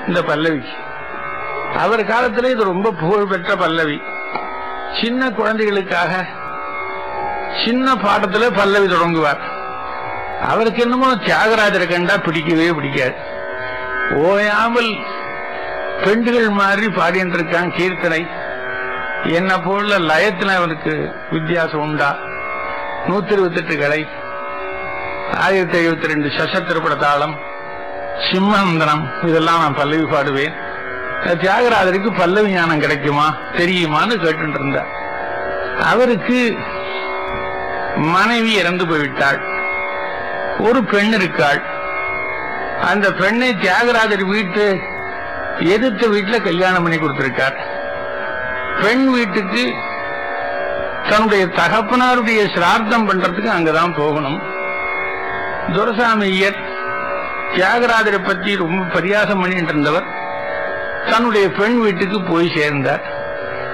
இந்த பல்லவி அவர் காலத்துல இது ரொம்ப புகழ்பெற்ற பல்லவி சின்ன குழந்தைகளுக்காக சின்ன பாடத்துல பல்லவி தொடங்குவார் அவருக்கு என்னமோ தியாகராஜரை கண்டா பிடிக்கவே பிடிக்காது ஓயாமல் பெண்டுகள் மாதிரி பாடிட்டு இருக்கான் கீர்த்தனை என்ன போல லயத்துல அவனுக்கு வித்தியாசம் உண்டா நூத்தி இருபத்தி எட்டு கலை ஆயிரத்தி எழுபத்தி ரெண்டு சசத்திரப்பட தாளம் சிம்மந்தனம் இதெல்லாம் நான் பல்லவி பாடுவேன் தியாகராஜருக்கு பல்லவி ஞானம் கிடைக்குமா தெரியுமான்னு கேட்டு இருந்தார் அவருக்கு மனைவி இறந்து போய்விட்டாள் ஒரு பெண் இருக்காள் அந்த பெண்ணை தியாகராஜர் வீட்டு எதிர்த்த வீட்டுல கல்யாணம் பண்ணி கொடுத்திருக்கார் பெண் வீட்டுக்கு தன்னுடைய தகப்பனாருடைய சிரார்த்தம் பண்றதுக்கு அங்கதான் போகணும் துரசாமி ஐயர் தியாகராஜரை பத்தி ரொம்ப பரியாசம் பண்ணிட்டு இருந்தவர் தன்னுடைய பெண் வீட்டுக்கு போய் சேர்ந்தார்